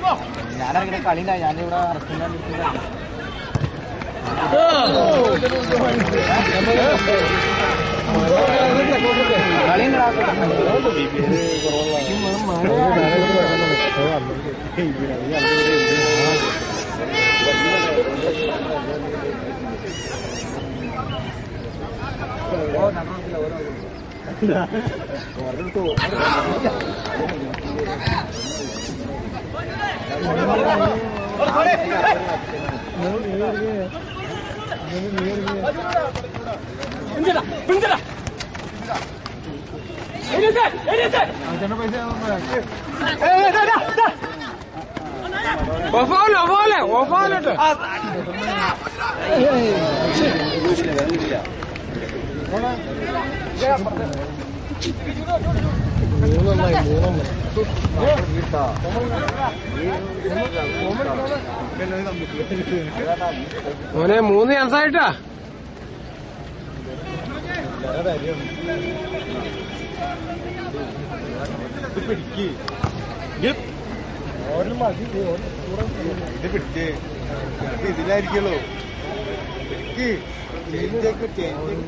ഞാനങ്ങനെ കളി ഞാനിവിടെ അറസ്റ്റിന്റെ കളി ഒഫാലോ ഒഫാലോ ഒഫാലോട്ട് മോനെ മൂന്ന് ചാൻസ് ആയിട്ടാ ഇത് പിടിക്ക് ഇത് ഇതിലായിരിക്കുള്ളൂ പിടിക്ക് ചേഞ്ച് ചേഞ്ച്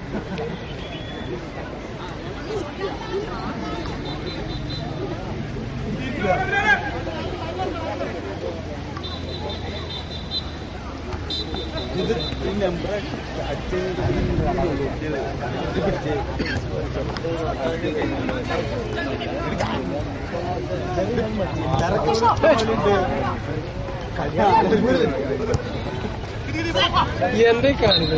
ഇത് ഈ നമ്പർ അടിച്ച് ഇത് പിടിച്ച് എന്തേ കാണിത്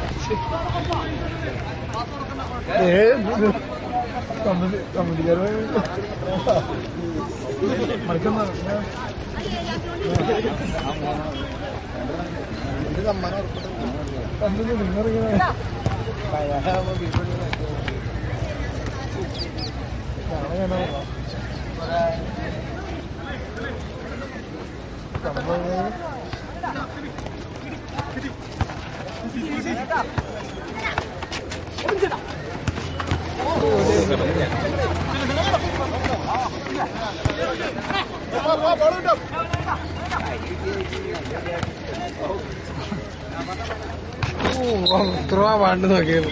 എത്ര പാണ്ട് നോക്കിയത്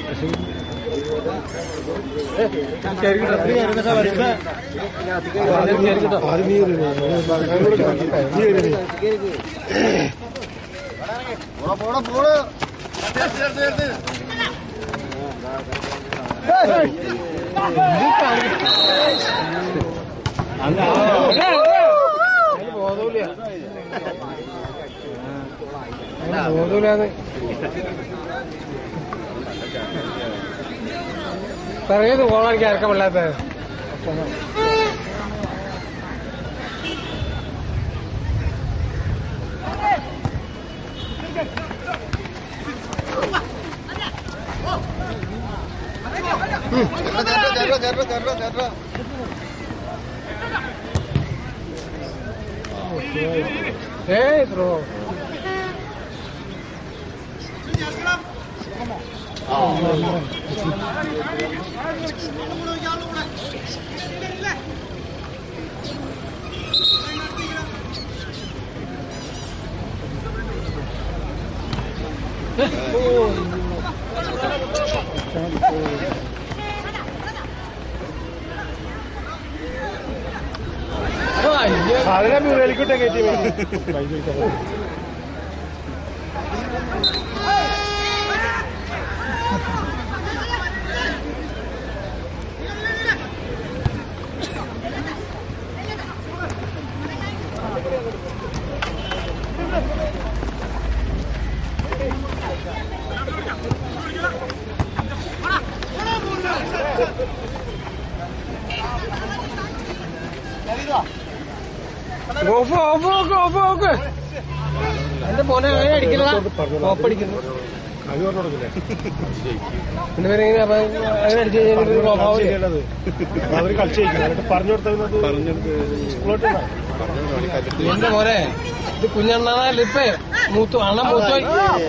പോടാ പോടാ ബോധമില്ല ബോധമില്ലാന്ന് പിറകേത് പോകാൻ ഇറക്കമില്ലാത്ത കേറ കേറ കേറ കേറ ഏയ് ത്രോ അതിനെ മ്യൂറലിക്കട്ടെ കയറ്റി off off off off off എന്റെ മോനെ അങ്ങനെ അടിക്കുന്നതാ ഓപ്പടിക്കുന്നു എന്റെ പേര് എങ്ങനെ അപ്പൊ അങ്ങനെ അടിച്ചു കഴിഞ്ഞാൽ ഓഫാവില്ലേ അവര് കളിച്ചു പറഞ്ഞു കൊടുത്തത് എന്റെ മോനെ ഇത് കുഞ്ഞണ്ണാന്നല്ല ഇപ്പേ മൂത്തു അണ്ണൻ മൂത്തോയി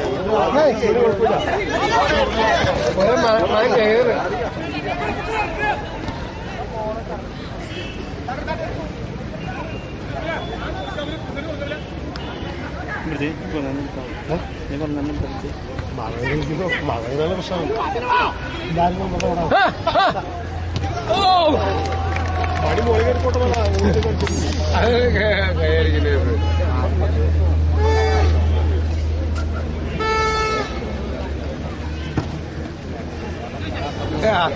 ഒരേ മഴ കയറ് മഴ മഴയുടെ പ്രശ്നമാണ് എല്ലാവരും നമ്മുടെ അവിടെ ആ, ആ. ഓ പടി മോളി കയറി പോട്ടതാ അത് കേ- കൈയടിക്കുന്നത് ആ.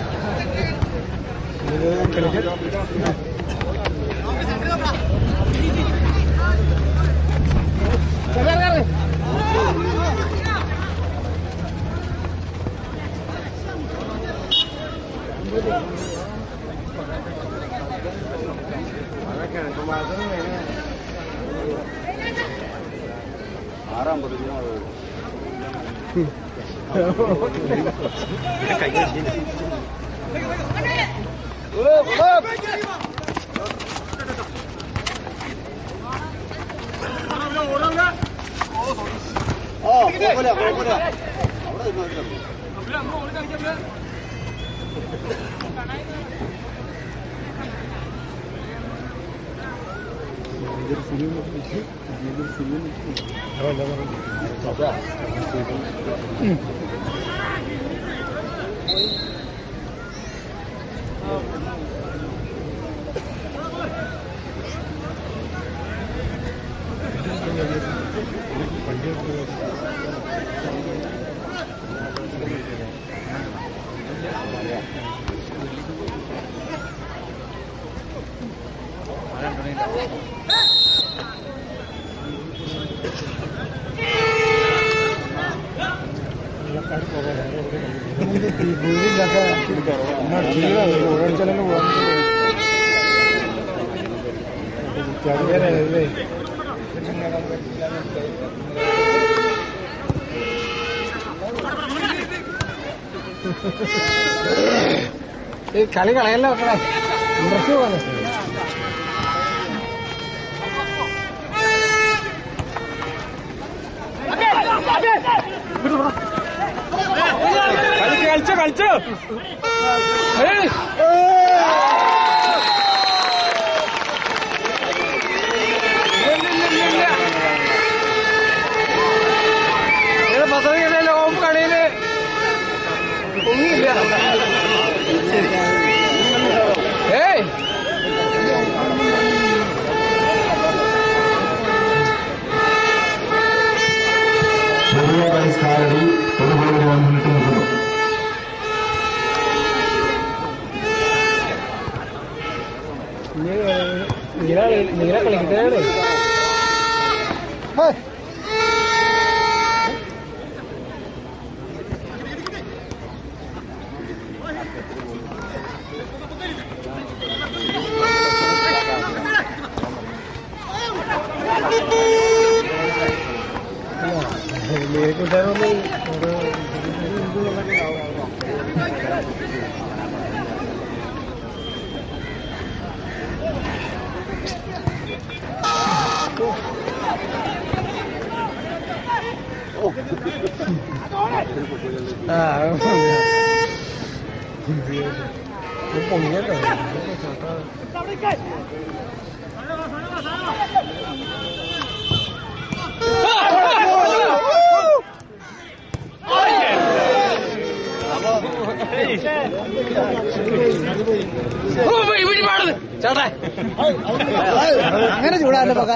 കേറ്, കേറ്. ആറാമ്പത് ആ കുഴപ്പമില്ല കുഴപ്പമില്ല അവിടെ നിന്നോ ഈ കളി കളയല്ലോ മക്കളെ ഇൻട്രസ്റ്റ് പോലെ കളിച്ചോ കളിച്ചോ ഏയ് പദ്ധതി ലോകം കളിയില് ഒന്നുമില്ല ഏയ് ചെറിയ കളിക്കാരടി ഒരു ഗോളിന് മുന്നിട്ട് നിൽക്കുന്നു നീല നീല കളിക്കുന്നതാണ് കൂട്ടുകാരൊന്നും ആ പൊങ്ങിയല്ലോ ചേട്ടാ അങ്ങനെ ചൂടാല്ലേ പക്ക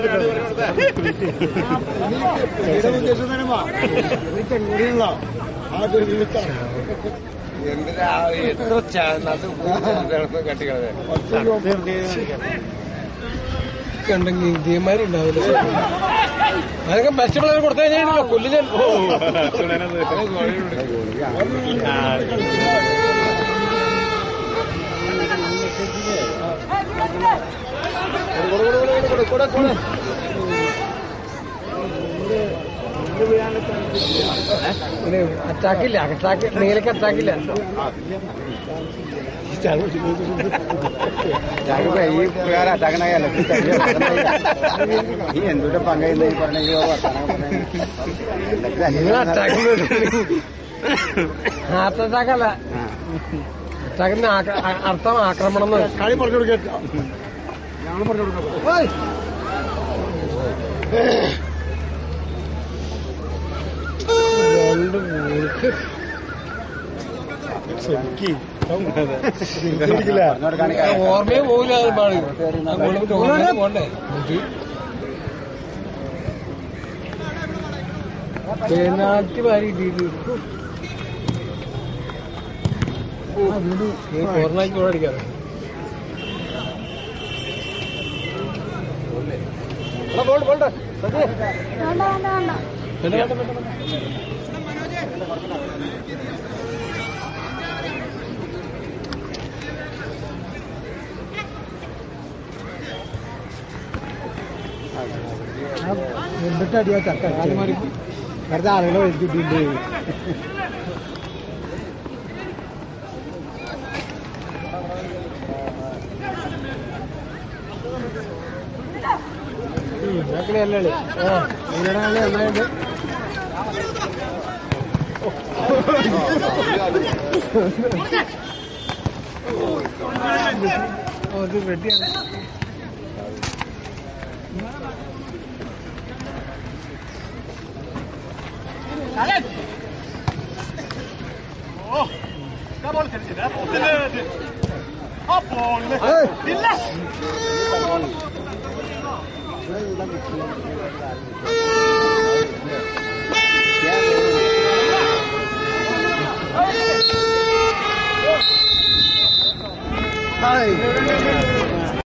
എത്ര കട്ടിക്കളെ കണ്ടെങ്കിൽ ഗെയിമാരുണ്ടാവില്ല അതൊക്കെ ബെസ്റ്റ് പ്ലെയർ കൊടുത്തു കഴിഞ്ഞാൽ കൊല്ലില്ല അറ്റാക്കില്ല അറ്റാക്ക് നീലക്ക് അറ്റാക്കില്ല ഈ പ്രകാരം അറ്റാക്കണല്ല ഈ എന്തുകൊണ്ട് പങ്കയില്ല ഈ പറഞ്ഞ നിങ്ങൾ അറ്റാക്ക് ഹാർട്ട് അറ്റാക്ക് അല്ല അറ്റാക്കിന് ആക്ര- അ- അർത്ഥം ആക്രമണം എന്ന് കളി പറഞ്ഞു കൊടുക്കാം അങ്ങോട്ട് പോക്ക് ശരിക്കും പിടിക്കില്ല പറഞ്ഞോട് കാണിക്കാൻ ഓർമ്മയെ പോകില്ല അത് പാട് അങ്ങോട്ട് ഓർമ്മയെ പോണ്ടേ പെനാൽറ്റി വാരി ഇട്ടിട്ട് കോർണാക്കി കൂടെ അടിക്കാതെ വേണ്ട വേണ്ട വേണ്ട വേണ്ട എന്നിട്ട് അടിയാ ചക്ക ആദ്യം മാറി വെറുതെ ആളുകളെ വലിച്ചിട്ടുണ്ട് അല്ലേ ആ ഇതിനാണ് നന്നായിട്ട് ഓ ഇത് വെട്ടിയാണ് ഏയ്